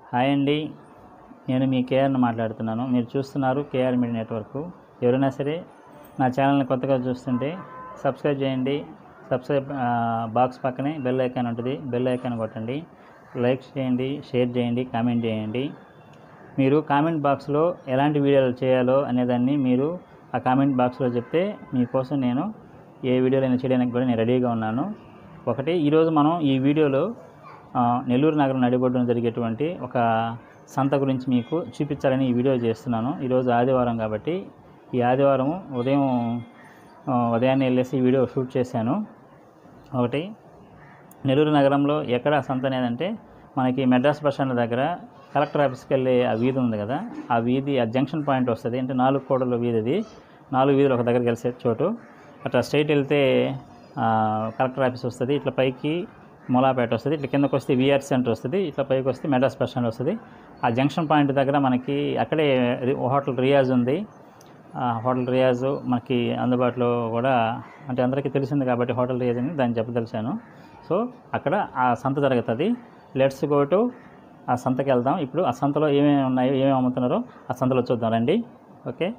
Hi అండి నేను మీ కేఆర్ని మాట్లాడుతున్నాను మీరు చూస్తున్నారు కేఆర్ మీడియా నెట్వర్క్ ఎవరైనా సరే నా ఛానల్ని కొత్తగా చూస్తుంటే సబ్స్క్రైబ్ చేయండి సబ్స్క్రైబ్ ఆ, బాక్స్ పక్కనే బెల్ ఐకాన్ ఉంటుంది బెల్ ఐకాన్ కొట్టండి లైక్ చేయండి షేర్ చేయండి కామెంట్ చేయండి మీరు కామెంట్ బాక్స్లో ఎలాంటి వీడియోలు చేయాలో అనేదాన్ని మీరు ఆ కామెంట్ బాక్స్లో చెప్తే మీకోసం నేను ఏ వీడియోలైనా చేయడానికి కూడా నేను రెడీగా ఉన్నాను ఒకటి ఈరోజు మనం ఈ వీడియోలో ఆ, నెల్లూరు నగరం నడిబొడ్డున జరిగేటువంటి ఒక సంత గురించి మీకు చూపించాలని ఈ వీడియో చేస్తున్నాను ఈరోజు ఆదివారం కాబట్టి ఈ ఆదివారం ఉదయం ఆ, ఉదయాన్నే వెళ్ళేసి ఈ వీడియో షూట్ చేశాను ఒకటి నెల్లూరు నగరంలో ఎక్కడ సంత అనేదంటే మనకి మెడ్రాస్ బస్ స్టాండ్ దగ్గర కలెక్టర్ ఆఫీస్కి వెళ్ళే ఆ వీధి ఉంది కదా ఆ వీధి ఆ జంక్షన్ పాయింట్ వస్తుంది అంటే నాలుగు కోడల వీధి అది నాలుగు వీధులు ఒక దగ్గర కలిసే చోటు అట్లా స్ట్రైట్ వెళ్తే ఆ, కలెక్టర్ ఆఫీస్ వస్తుంది ఇట్లా పైకి మూలాపేట వస్తుంది ఇట్లా కిందకు వస్తే విఆర్ సెంటర్ వస్తుంది ఇట్లా పైకి వస్తే మెడ్రాస్ బస్ స్టాండ్ వస్తుంది ఆ జంక్షన్ పాయింట్ దగ్గర మనకి అక్కడే రి- హోటల్ రియాజ్ ఉంది ఆ హోటల్ రియాజ్ మనకి అందుబాటులో కూడా అంటే అందరికీ తెలిసింది కాబట్టి హోటల్ రియాజ్ అని దాన్ని చెప్పదలిచాను సో అక్కడ ఆ సంత జరుగుతుంది లెట్స్ గో టు ఆ సంతకి వెళ్దాం ఇప్పుడు ఆ సంతలో ఏమేమి ఉన్నాయో ఏమేమి అమ్ముతున్నారో ఆ సంతలో చూద్దాం రండి ఓకే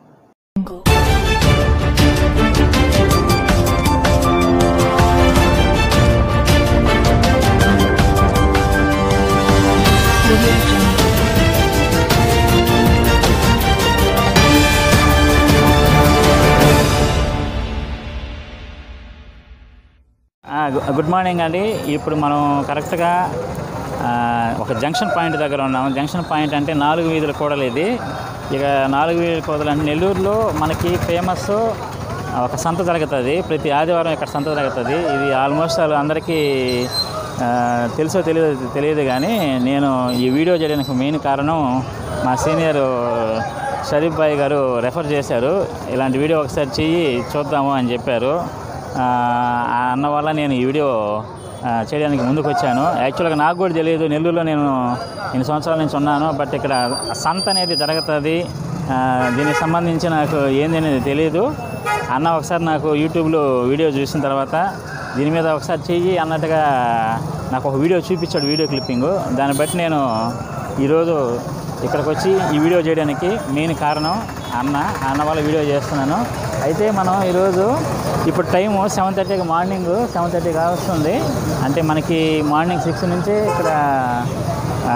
ఆ, గు- గుడ్ మార్నింగ్ అండి ఇప్పుడు మనం కరెక్ట్గా ఆ, ఒక జంక్షన్ పాయింట్ దగ్గర ఉన్నాము జంక్షన్ పాయింట్ అంటే నాలుగు వీధుల కూడలు ఇది ఇక నాలుగు వీధుల కూడలు అంటే నెల్లూరులో మనకి ఫేమస్ ఒక సంత జరుగుతుంది ప్రతి ఆదివారం ఇక్కడ సంత జరుగుతుంది ఇది ఆల్మోస్ట్ వాళ్ళు అందరికీ ఆ, తెలుసో తెలియదు తెలియదు కానీ నేను ఈ వీడియో చేయడానికి మెయిన్ కారణం మా సీనియర్ షరీఫ్ భాయ్ గారు రెఫర్ చేశారు ఇలాంటి వీడియో ఒకసారి చెయ్యి చూద్దాము అని చెప్పారు ఆ ఆ అన్న వల్ల నేను ఈ వీడియో ఆ, చేయడానికి ముందుకు వచ్చాను యాక్చువల్గా నాకు కూడా తెలియదు నెల్లూరులో నేను ఎన్ని సంవత్సరాల నుంచి ఉన్నాను బట్ ఇక్కడ సంత అనేది జరుగుతుంది ఆ, దీనికి సంబంధించి నాకు ఏంది అనేది తెలియదు అన్న ఒకసారి నాకు యూట్యూబ్లో వీడియో చూసిన తర్వాత దీని మీద ఒకసారి చెయ్యి అన్నట్టుగా నాకు ఒక వీడియో చూపించాడు వీడియో క్లిప్పింగ్ దాన్ని బట్టి నేను ఈరోజు ఇక్కడికి వచ్చి ఈ వీడియో చేయడానికి మెయిన్ కారణం అన్న అన్న వల్ల వీడియో చేస్తున్నాను అయితే మనం ఈరోజు ఇప్పుడు టైము సెవెన్ థర్టీకి మార్నింగ్ సెవెన్ థర్టీకి వస్తుంది అంటే మనకి మార్నింగ్ సిక్స్ నుంచి ఇక్కడ ఆ,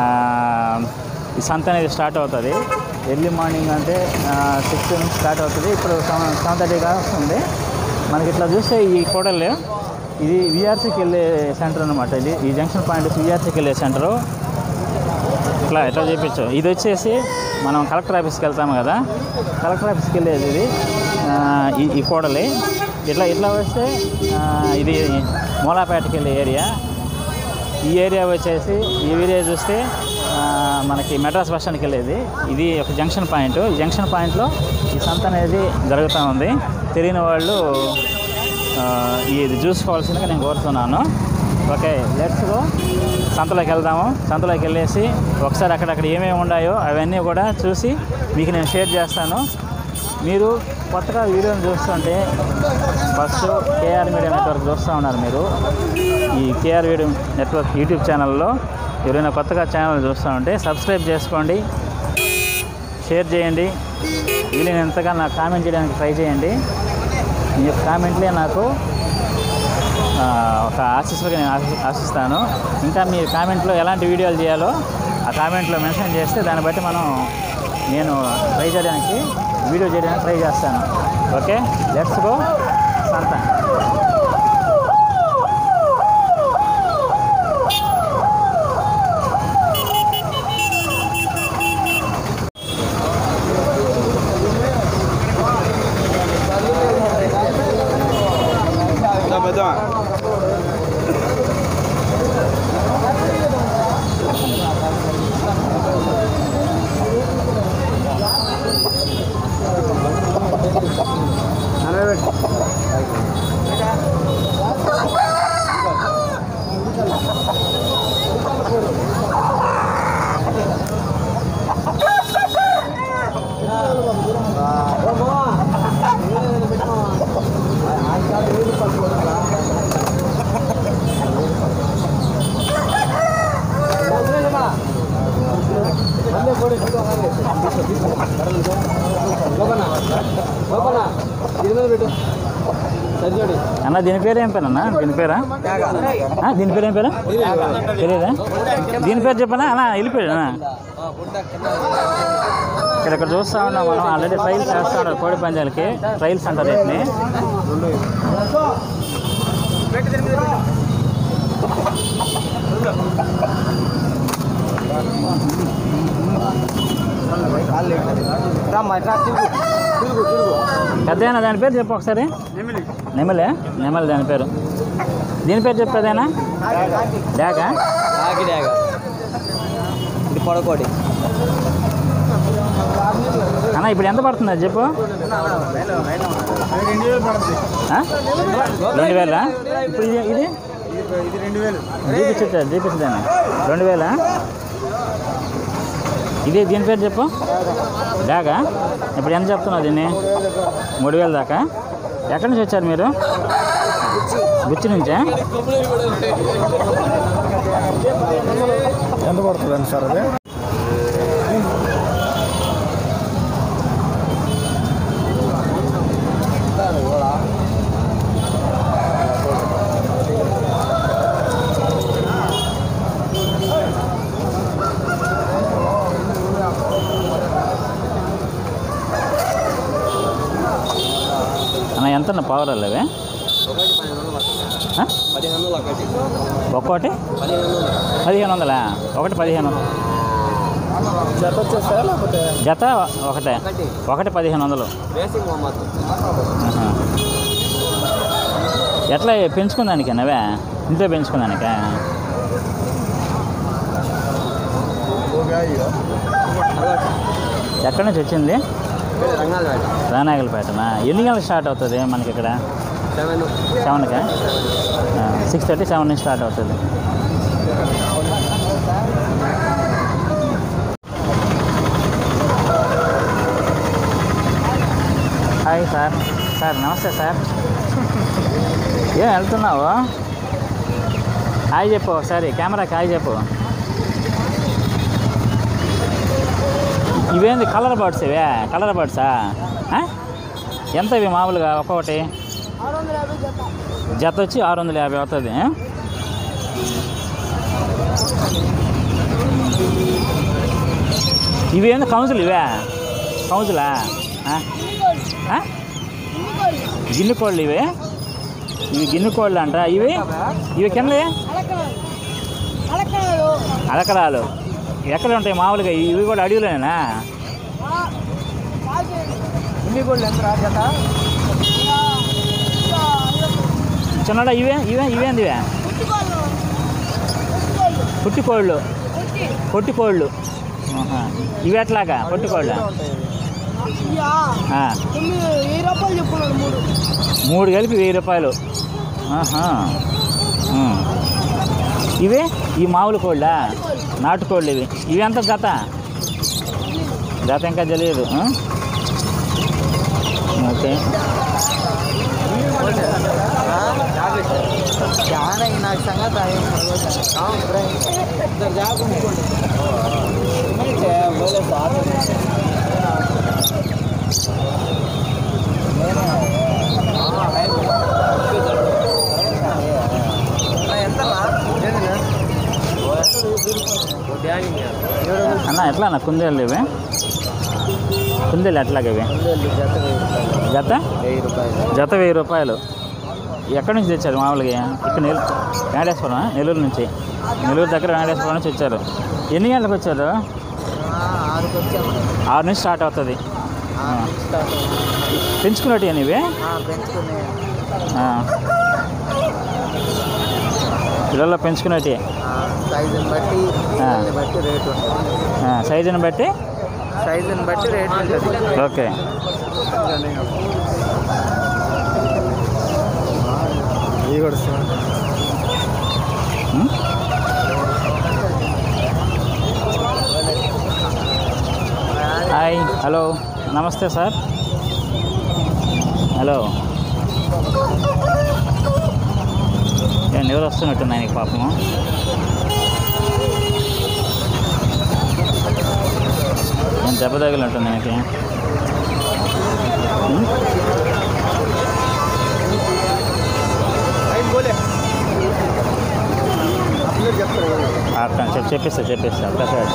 ఈ సంత అనేది స్టార్ట్ అవుతుంది ఎర్లీ మార్నింగ్ అంటే సిక్స్ నుంచి స్టార్ట్ అవుతుంది ఇప్పుడు సెవెన్ సెవెన్ థర్టీకి వస్తుంది మనకి ఇట్లా చూస్తే ఈ కూడలు ఇది విఆర్సీకి వెళ్ళే సెంటర్ అనమాట ఇది ఈ జంక్షన్ పాయింట్ విఆర్సీకి వెళ్ళే సెంటరు ఇట్లా ఎట్లా చేయించు ఇది వచ్చేసి మనం కలెక్టర్ ఆఫీస్కి వెళ్తాము కదా కలెక్టర్ ఆఫీస్కి వెళ్ళేది ఇది ఆ, ఈ ఈ కూడలి ఇట్లా ఇట్లా వస్తే ఆ, ఇది మూలాపేటకి వెళ్ళే ఏరియా ఈ ఏరియా వచ్చేసి ఈ ఏరియా చూస్తే ఆ, మనకి మెడ్రాస్ బస్ స్టాండ్కి వెళ్ళేది ఇది ఒక జంక్షన్ పాయింట్ ఈ జంక్షన్ పాయింట్లో ఈ సంత అనేది జరుగుతూ ఉంది తెలియని వాళ్ళు ఆ, ఇది చూసుకోవాల్సిందిగా నేను కోరుతున్నాను ఓకే లెట్స్ గో సంతలోకి వెళ్దాము సంతలోకి వెళ్ళేసి ఒకసారి అక్కడక్కడ ఏమేమి ఉన్నాయో అవన్నీ కూడా చూసి మీకు నేను షేర్ చేస్తాను మీరు కొత్తగా వీడియోని చూస్తుంటే ఫస్ట్ కేఆర్ మీడియా నెట్వర్క్ చూస్తూ ఉన్నారు మీరు ఈ కేఆర్ వీడియో నెట్వర్క్ యూట్యూబ్ ఛానల్లో ఎవరైనా కొత్తగా ఛానల్ చూస్తూ ఉంటే సబ్స్క్రైబ్ చేసుకోండి షేర్ చేయండి వీలైనంతగా నాకు కామెంట్ చేయడానికి ట్రై చేయండి మీ యొక్క కామెంట్లే నాకు ఆ, ఒక ఆశీస్సులుగా నేను ఆశి- ఆశిస్తాను ఇంకా మీ కామెంట్లో ఎలాంటి వీడియోలు చేయాలో ఆ కామెంట్లో మెన్షన్ చేస్తే దాన్ని బట్టి మనం నేను ట్రై చేయడానికి వీడియో చేయడానికి ట్రై చేస్తాను ఓకే లెట్స్ గో సంత Tá, Bedão? అన్న దీని పేరు ఏం పేరు అన్న దీని పేరా ఆ, దీని పేరు ఏం పేరు తెలియదా దీని పేరు చెప్పనా అన్న వెళ్ళిపోయాడు అన్న ఇక్కడ ఇక్కడ చూస్తా ఉన్నాం మనం ఆల్రెడీ ట్రయల్స్ చేస్తా ఉన్నారు కోడి పందాలకి ట్రయల్స్ అంటారు వీటిని పెద్దయినా దాని పేరు చెప్పు ఒకసారి నెమలే నెమలి దాని పేరు దీని పేరు చెప్పు పెద్దయినా డాగా ఆగిడాగా ఇది పొడకోటి అన్న ఇప్పుడు ఎంత పడుతుంది అది చెప్పు ఆ? రెండు వేలా ఇప్పుడు ఇది ఇది ఇది రెండు వేలు చూపించా చూపించదాన్ని రెండు వేలా ఇది దీని పేరు చెప్పు డాగా ఇప్పుడు ఎంత చెప్తున్నావు దీన్ని మూడు వేల దాకా ఎక్కడి నుంచి వచ్చారు మీరు గుచ్చి నుంచా ఎంత పడుతుందండి సార్ అది అన్న ఎంత పవర్ అవి పదిహేను వందలు ఒకటి ఒక్కోటి పదిహేను వందలు పదిహేను వందలా ఒకటి పదిహేను జత వచ్చేస్తారా లేకపోతే జత ఒకటే ఒకటి ఒకటి పదిహేను వందలు రేసింగ్ మొత్తం ఆహా. ఎట్లా పెంచుకుందానికి నవే ఇంట్లో పెంచుకుందానికా ఎక్కడి నుంచి వచ్చింది రంగాలు వేట రానాగలపేటనా ఎన్ని గంటలకు స్టార్ట్ అవుతుంది మనకి ఇక్కడ సెవెన్ సెవెన్కా సిక్స్ థర్టీ సెవెన్ నుంచి స్టార్ట్ అవుతుంది హాయ్ సార్ సార్ నమస్తే సార్ ఏం వెళ్తున్నావు హాయ్ చెప్పు ఒకసారి కెమెరాకి హాయ్ చెప్పు ఇవేంది కలర్ బర్డ్స్ ఇవే కలర్ బర్డ్సా ఆ? ఎంత ఇవి మామూలుగా ఒక్కొక్కటి జత వచ్చి ఆరు వందల యాభై అవుతుంది ఆ? ఇవి ఏంది కౌన్సిల్ ఇవే కౌన్సిలా ఆ? ఆ? గిన్నె కోళ్ళు ఇవి ఇవి గిన్నె కోళ్ళు అంట ఇవి ఇవి కింద అలకరాలు ఎక్కడ ఉంటాయి మామూలుగా ఇవి కూడా అడవిలోనేనా ఇన్ని కూడా ఎంత రా జత చిన్నడా ఇవే ఇవే ఇవేంది ఇవే పుట్టి కోళ్ళు పొట్టి కోళ్ళు ఆహా. ఇవి ఎట్లాగా పొట్టి కోళ్ళ ఆ. వెయ్యి రూపాయలు చెప్పున్నాడు మూడు మూడు కలిపి వెయ్యి రూపాయలు ఆహా ఉమ్. ఇవే ఈ మామూలు కోళ్ళా నాటుకోళ్ళు ఇవి ఇవి ఎంత జత జత ఇంకా తెలియదు ఆ? ఓకే చాలా నాకు సంగతి ఇద్దరు జాబ్ అన్న ఎట్లా అన్న కుందేళ్ళు ఇవి కుందేళ్ళు ఎట్లాగ ఇవి జత వెయ్యి రూపాయలు జత వెయ్యి రూపాయలు ఎక్కడి నుంచి తెచ్చారు మామూలుగా ఇక్కడ నెల్ వెంకటేశ్వరం నెల్లూరు నుంచి నెల్లూరు దగ్గర వెంకటేశ్వరం నుంచి వచ్చారు ఎన్ని గంటలకు వచ్చారు ఆరుకు వచ్చాము ఆరు నుంచి స్టార్ట్ అవుతుంది పెంచుకున్నట్టు ఇవి పెంచుకునే పిల్లల్లో పెంచుకున్నట్టు సైజుని బట్టి పిల్లల్ని బట్టి రేట్ ఉంటుంది సైజుని బట్టి సైజుని బట్టి రేట్ ఉంటుంది ఓకే ఇవి కూడా ఉమ్? హాయ్ హలో నమస్తే సార్ హలో నేను ఎవరు వస్తున్నట్టున్నాయి నీకు పాపము ఏమైనా దెబ్బ తగిలినట్టుంది నాకు ఉం? ఆయన పోలే అప్పుడు చెప్తాను కదా. అట్లా చెప్పి చెప్పిస్తా చెప్పిస్తా ప్రసాద్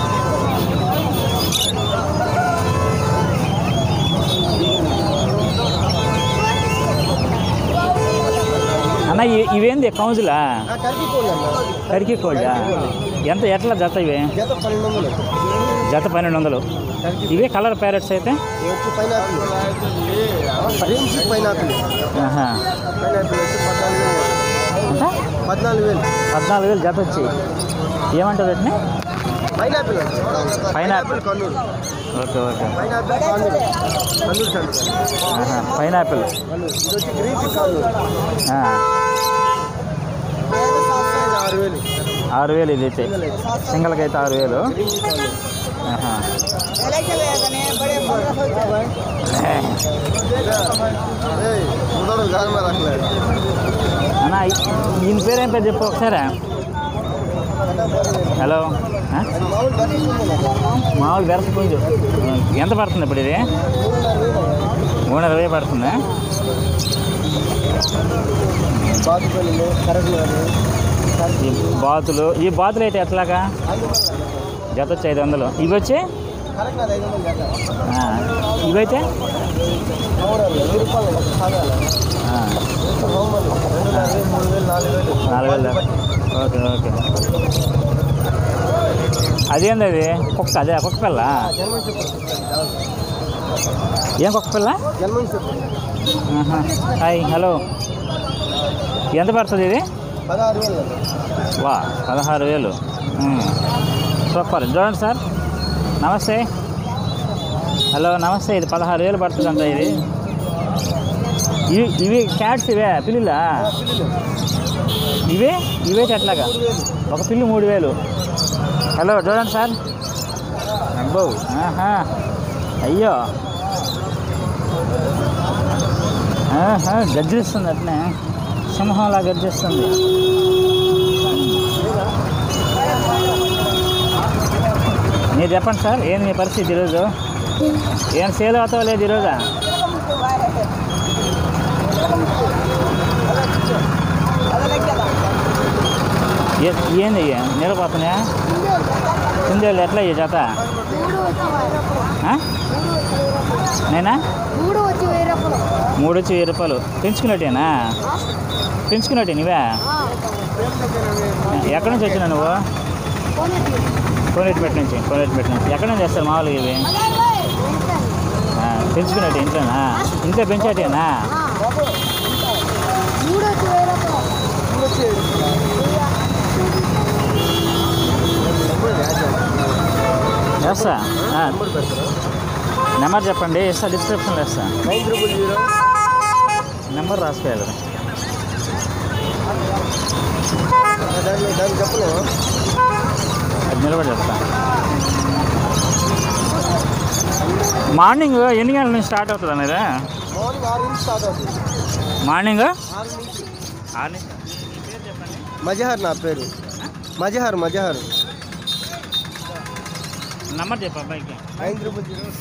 అన్న ఇ- ఇవేంది కౌజులా ఆ టర్కీ కోళ్ళు అన్న టర్కీ కోల్డా ఎంత ఎట్లా జత ఇవి జత పన్నెండు వందలు జత పన్నెండు వందలు టర్కీ ఇవే కలర్ ప్యారెట్స్ అయితే ఇది వచ్చి పైనాపిల్ రేంజ్ పైనాపిల్ ఆహా. పైనాపిల్ వచ్చి పద్నాలుగు వేలు ఎంత పద్నాలుగు వేలు పద్నాలుగు వేలు జత వచ్చి ఏమంటారు వీటిని పైనాపిల్ వచ్చి pineapple. Kannur okay okay pineapple Kannur Kannur centre ఆహా. పైనాపిల్ కన్నూరు ఇది వచ్చి గ్రీన్ కన్నూరు ఆ. ఆరు వేలు ఆరు వేలు ఇది అయితే సింగల్కి అయితే ఆరు వేలు గ్రీన్ కన్నూరు ఆహా. ఏయ్, ముదడు గాలి మీద అట్లేదు అన్న ఈ- ఈయన పేరు ఏం పేరు చెప్పు ఒకసారి హలో ఆ? మామూలు బట్టి మామూలు బెరస పుంజు ఎంత పడుతుంది ఇప్పుడు ఇది మూడు ఇరవై పడుతుందా బాతుపల్లి కరెక్ట్ ఈ బాతులు ఈ బాతులు అయితే ఎట్లాగా జత వచ్చి ఐదు వందలు ఇవి వచ్చి కరెక్ట్ ఐదు వందలు జత ఆ, ఇవైతే అవునండి వెయ్యి రూపాయలు ఒక సాగాలి ఆ, హోమల్ రెండు వేలు మూడు వేలు నాలుగు వేలు నాలుగు వేలు దాకా. ఓకే ఓకే అదేంది అది కుక్క అదే కుక్క పిల్ల జన్మని చెప్పు ఏం కుక్క పిల్ల జన్మని చెప్పు ఆహా. హాయ్ హలో ఎంత పడుతుంది ఇది పదహారు వేలు వా పదహారు వేలు మ్మ్. సూపర్ చూడండి సార్ నమస్తే హలో నమస్తే ఇది పదహారు వేలు పడుతుందంట ఇది ఇవి ఇవి క్యాట్స్ ఇవే పిల్లులా ఇవే ఇవైతే ఎట్లాగా ఒక పిల్లు మూడు వేలు హలో చూడండి సార్ అబ్బో ఆహా అయ్యో ఆహా గర్జిస్తుంది అట్నే సింహంలా గర్జిస్తుంది మీరు చెప్పండి సార్ ఏంది మీ పరిస్థితి ఈరోజు ఏం సేల్ అవుతావు లేదు ఈరోజా ఏ- ఏంది ఇయ్య? నిలబోతున్నాయా కుందేళ్ళు ఎట్లా ఇయ్య జత ఆ? నేనా మూడు వచ్చి వెయ్యి రూపాయలు మూడు వచ్చి వెయ్యి రూపాయలు పెంచుకున్నట్టేనా పెంచుకున్నట్టే నువ్వే ఎక్కడి నుంచి వచ్చినా నువ్వు కోనేటిపేట నుంచి కోనేటిపేట నుంచి ఎక్కడ నుంచి చేస్తారు మామూలుగా ఇవి ఆ, పెంచుకున్నట్టు ఇంట్లోనా ఇంట్లో పెంచేటేనా మూడు వచ్చి వెయ్యి రూపాయలు వేస్తా ఆ, నెంబర్ చెప్పండి ఇస్తా డిస్క్రిప్షన్లో ఇస్తా నైన్ త్రిబుల్ జీరో నెంబర్ రాసుకోవాలి దాన్ని దాన్ని చెప్పలేము అది నిలబడి చెప్తా మార్నింగ్ ఎన్ని గంటల నుంచి స్టార్ట్ అవుతుంది అనేది మార్నింగ్ ఆరు నుంచి స్టార్ట్ అవుతుంది మార్నింగ్ ఆరు నుంచి ఆరు నుంచి మజహర్ నా పేరు మజహర్ మజహర్ నెంబర్ చెప్పు అబ్బాయికి నైన్ త్రిబుల్ జీరో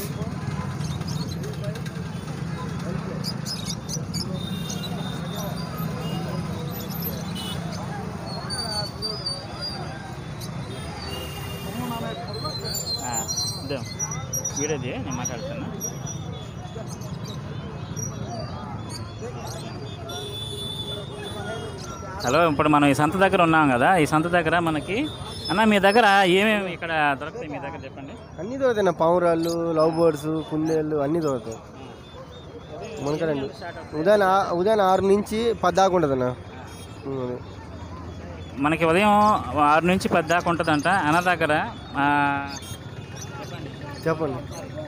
ఆ, ఇదో వీడియోది నేను మాట్లాడుతున్నా హలో ఇప్పుడు మనం ఈ సంత దగ్గర ఉన్నాం కదా ఈ సంత దగ్గర మనకి అన్న మీ దగ్గర ఏమేమి ఇక్కడ దొరుకుతాయి మీ దగ్గర చెప్పండి అన్నీ దొరుకుతాయి నా పావురాళ్ళు లవ్ బర్డ్స్ కుందేళ్ళు అన్నీ దొరుకుతాయి మునకరండి ఉదయం ఆ- ఉదయం ఆరు నుంచి పది దాకా ఉంటుంది అన్న ఉమ్, మనకి ఉదయం ఆరు నుంచి పది దాకా ఉంటుందంట అన్న దగ్గర ఆ, చెప్పండి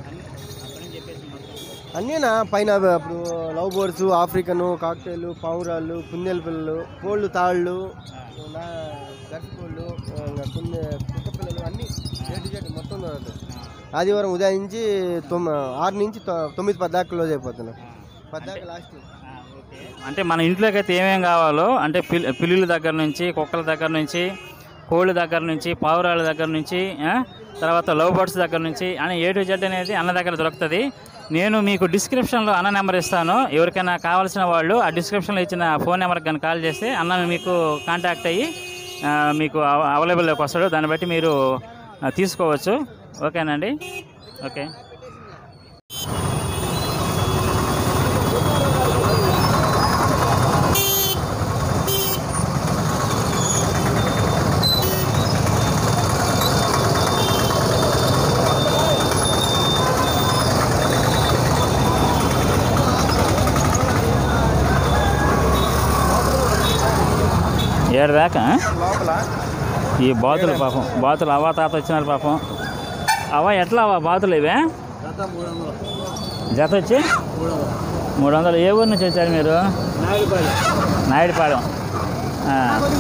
అన్నీనా పైన అప్పుడు లవ్ బర్డ్స్ ఆఫ్రికన్ కాక్టైల్ పావురాళ్ళు కుందేలు పిల్లలు కోళ్ళు తాళ్ళు నా గట్టికోళ్ళు ఇంకా కుందే కుక్క పిల్లలు అన్నీ జెడ్ జెడ్ మొత్తం దొరుకుతాయి ఆదివారం ఉదయం నుంచి తొమ్ ఆరు నుంచి తొ- తొమ్మిది పది దాకా క్లోజ్ అయిపోతున్నాం పది దాకా లాస్ట్ అంటే మన ఇంట్లోకి అయితే ఏమేం కావాలో అంటే పిల్ పిల్లుల దగ్గర నుంచి కుక్కల దగ్గర నుంచి కోళ్ళ దగ్గర నుంచి పావురాల దగ్గర నుంచి ఆ, తర్వాత లవ్ బర్డ్స్ దగ్గర నుంచి అని ఏ టు జెడ్ అనేది అన్న దగ్గర దొరుకుతుంది నేను మీకు డిస్క్రిప్షన్లో అన్న నెంబర్ ఇస్తాను ఎవరికైనా కావాల్సిన వాళ్ళు ఆ డిస్క్రిప్షన్లో ఇచ్చిన ఫోన్ నెంబర్కి కానీ కాల్ చేస్తే అన్న మీకు కాంటాక్ట్ అయ్యి ఆ, మీకు అవ- అవైలబుల్లోకి వస్తాడు దాన్ని బట్టి మీరు ఆ, తీసుకోవచ్చు ఓకేనండి ఓకే ఏడు దాకా లోపల ఈ బాతులు పాపం బాతులు అవ్వ తాత వచ్చినారు పాపం అవ్వ ఎట్లా అవ్వ బాతులు ఇవే గత మూడు వందలు జత వచ్చి మూడు వందలు మూడు వందలు ఏ ఊరు నుంచి వచ్చారు మీరు నాయుడుపాడు నాయుడుపాలెం ఆ.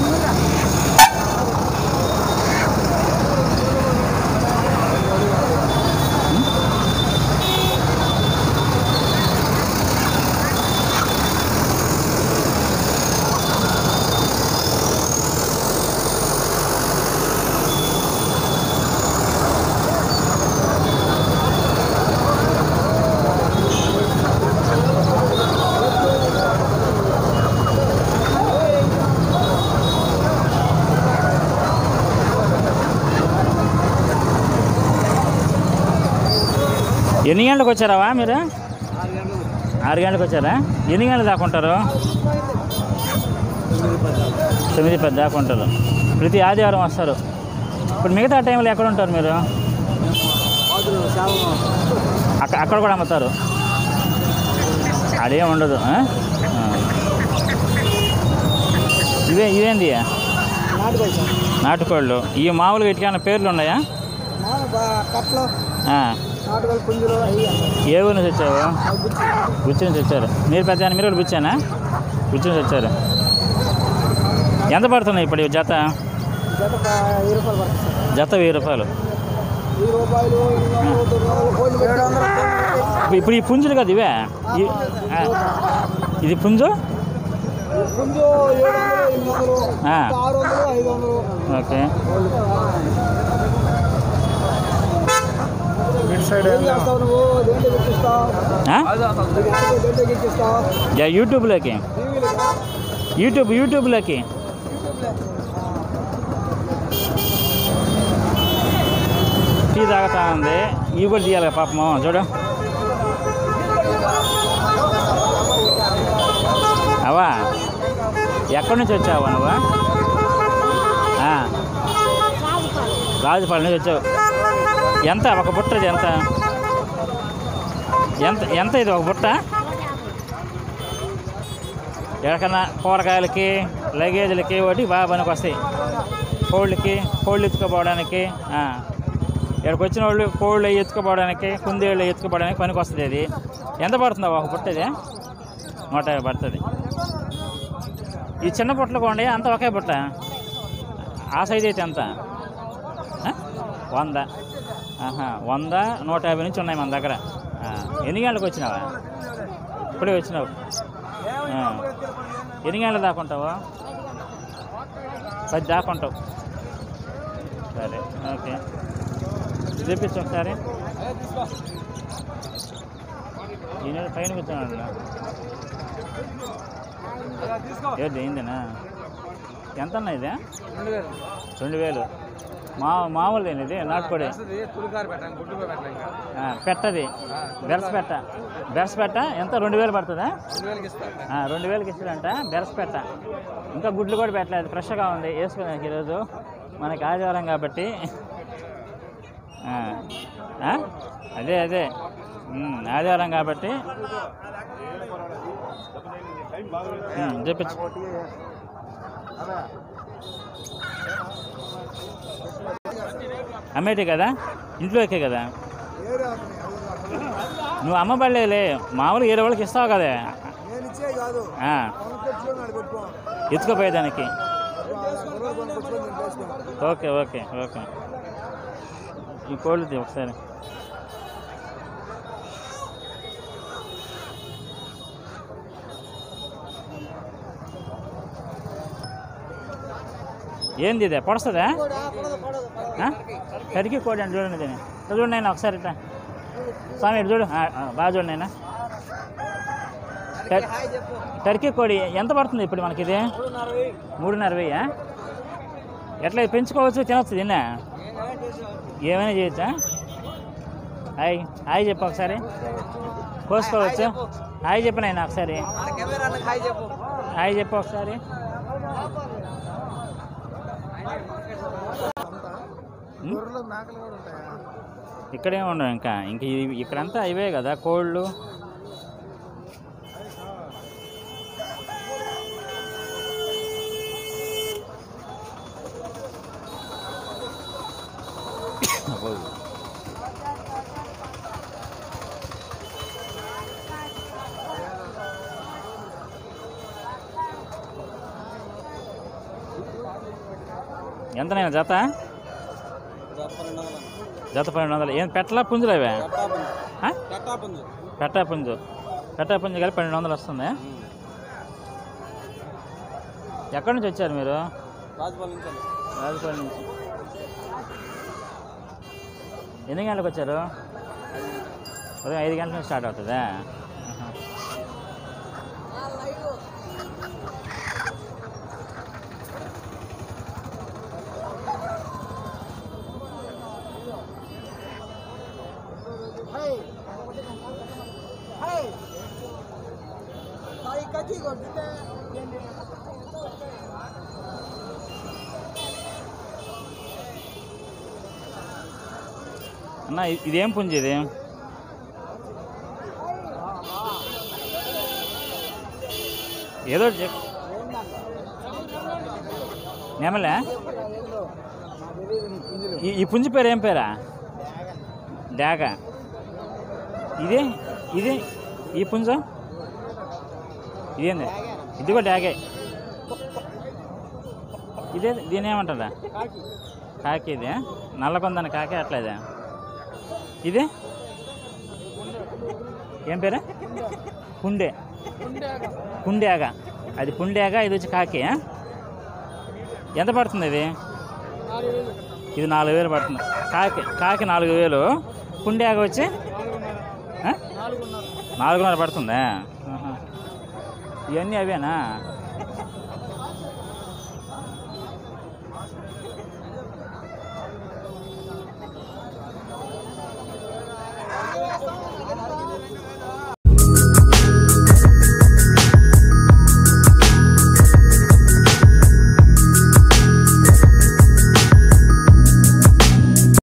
ఎన్ని గంటలకు వచ్చారావా మీరు ఆరు గంటలు ఆరు గంటలకు వచ్చారా ఎన్ని గంటలు దాకా ఉంటారు తొమ్మిది పది దాకా ఉంటారు ప్రతి ఆదివారం వస్తారు ఇప్పుడు మిగతా టైంలో ఎక్కడ ఉంటారు మీరు బాతులు శావం అక్కడ అక్కడ కూడా అమ్ముతారు అదేం ఉండదు ఆ? ఆ. ఇవే ఇవేంది నాటుకోవాలి సార్ నాటుకోళ్ళు ఈ మామూలుగా ఇటుకైనా పేర్లు ఉన్నాయా కట్లో ఆ. నాటుకోవాలి పుంజులు అవి ఏ ఊరు నుంచి వచ్చావు గుచ్చి నుంచి వచ్చారు మీరు పెద్ద మీరు కూడా గుచ్చానా గుచ్చి నుంచి వచ్చారు ఎంత పడుతున్నాయి ఇప్పుడు ఈ జత జత వెయ్యి రూపాయలు పడుతుంది సార్ జత వెయ్యి రూపాయలు వెయ్యి రూపాయలు ఏడు వందలు ఇప్పుడు- ఇప్పుడు ఈ పుంజులు కదా ఇవే ఈ- ఆ. ఇది పుంజు పుంజు ఏడు వందలు ఎనిమిది వందలు ఆ. ఆరు వందలు ఐదు వందలు ఓకే ఏం చేస్తావు నువ్వు దేంట్లో ఎక్కిస్తావు ఆ? దేంట్లో ఎక్కిస్తావు యా, యూట్యూబ్లోకి టీవీలో యూట్యూబ్ యూట్యూబ్లోకి టీ తాగుతా ఉంది ఇవి కూడా తీయాలి కదా పాపము చూడు అవా ఎక్కడి నుంచి వచ్చావా నువ్వు ఆ, రాజుపాలెం నుంచి వచ్చావు ఎంత ఒక బుట్టది ఎంత ఎంత ఎంత ఇది ఒక బుట్ట ఎక్కడికన్నా కూరగాయలకి లగేజ్లకి ఒకటి బాగా పనికి వస్తాయి కోళ్ళకి కోళ్ళు ఎత్తుకుపోవడానికి ఆ. ఇక్కడికి వచ్చిన వాళ్ళు కోళ్ళు అవి ఎత్తుకుపోవడానికి కుందేళ్ళు ఎత్తుకుపోవడానికి పనికి వస్తుంది అది ఎంత పడుతుందా ఒక పుట్టది నూట యాభై పడుతుంది ఈ చిన్న పుట్టలు కొండి అంత ఒకే పుట్ట ఆ సైజ్ అయితే ఎంత ఆ? వంద ఆహా వంద నూట యాభై నుంచి ఉన్నాయి మన దగ్గర ఆ. ఎన్ని గంటలకు వచ్చినావా ఇప్పుడే వచ్చినావు ఆ. ఎన్ని గంటలు దాకుంటావా పది దాకుంటావు సరే ఓకే చూపించు ఒకసారి ఈ నెల పైన కూర్చున్నాడు ఏది అయిందేనా ఎంత అన్న ఇదే రెండు వేలు మా మామూలు ఇది నాటుకోడి పులికారు పెట్టాను గుడ్డు పెట్టాను ఇంకా ఆ, పెట్టది బెరస్ పెట్ట బెరస్ పెట్ట ఎంత రెండు వేలు పడుతుందా రెండు వేలకి ఇస్తాను ఆ, రెండు వేలకి ఇస్తాడంట బెరస్ పెట్ట ఇంకా గుడ్లు కూడా పెట్టలేదు ఫ్రెష్గా ఉంది వేసుకున్నాక ఈరోజు మనకి ఆదివారం కాబట్టి ఆ, ఆ? అదే అదే ఉమ్, ఆదివారం కాబట్టి ఉమ్, చెప్పించు అమ్మేటి కదా ఇంట్లోకే కదా నువ్వు అమ్మబడలేదులే మామూలుగా ఏడు వాళ్ళకి ఇస్తావు కదా నేను ఇచ్చే కాదు ఆ, కొనుక్కొచ్చుకొని ఆడ పెట్టుకో ఎత్తుకుపోయేదానికి బుర్ర కొనుక్కొచ్చుకొని నేను చేసుకో ఓకే ఓకే ఓకే ఈ కోళ్ళు తీ ఒకసారి ఏంది ఇదే పొడుస్తుందా ఆ? కరికి కోడి అంటే చూడండి దీన్ని ఇట్లా చూడండి నేను ఒకసారి ఇట్లా స్వామి ఇటు చూడు ఆ, ఆ, బాగా చూడండి నేను టర్కీ కోడి ఎంత పడుతుంది ఇప్పుడు మనకి ఇది మూడున్నర వెయ్యా ఎట్లా ఇది పెంచుకోవచ్చు తినొచ్చు తిన్నా ఏమైనా చేయొచ్చా హాయ్ హాయ్ చెప్పు ఒకసారి కోసుకోవచ్చు హాయ్ చెప్పు నాయన ఒకసారి హాయ్ చెప్పు ఒకసారి ఉం? ఇక్కడే ఉండవు ఇంకా ఇంక ఇవి- ఇక్కడంతా ఇవే కదా కోళ్ళు ఎంతనైనా జత జత పన్నెండు వందలు ఏం పెట్టలా పుంజులు అవే ఆ? పెట్టా పుంజు పెట్టా పుంజు కలిపి పన్నెండు వందలు వస్తుంది ఎక్కడి నుంచి వచ్చారు మీరు రాజుపాలెం నుంచి ఎన్ని గంటలకు వచ్చారు ఉదయం ఐదు గంటల నుంచి స్టార్ట్ అవుతుందా ఆహా. అన్న ఇ- ఇదేం పుంజు ఇది ఏదో ఒకటి చెప్పు నేమలే ఈ- ఈ పుంజు పేరు ఏం పేరా డాగ ఇది ఇది ఈ పుంజు ఇదేంది ఇది కూడా డాగే ఇదే దీని ఏమంటారా కాకి ఇది నల్లకొందని కాకి అట్లేదే ఇది ఏం పేరు కుండే కుండేగా అది కుండేగా ఇది వచ్చి కాకి ఆ? ఎంత పడుతుంది ఇది ఇది నాలుగు వేలు పడుతుంది కాకి కాకి నాలుగు వేలు కుండేగా వచ్చి ఆ? నాలుగున్నర పడుతుందా ఆహా. ఇవన్నీ అవేనా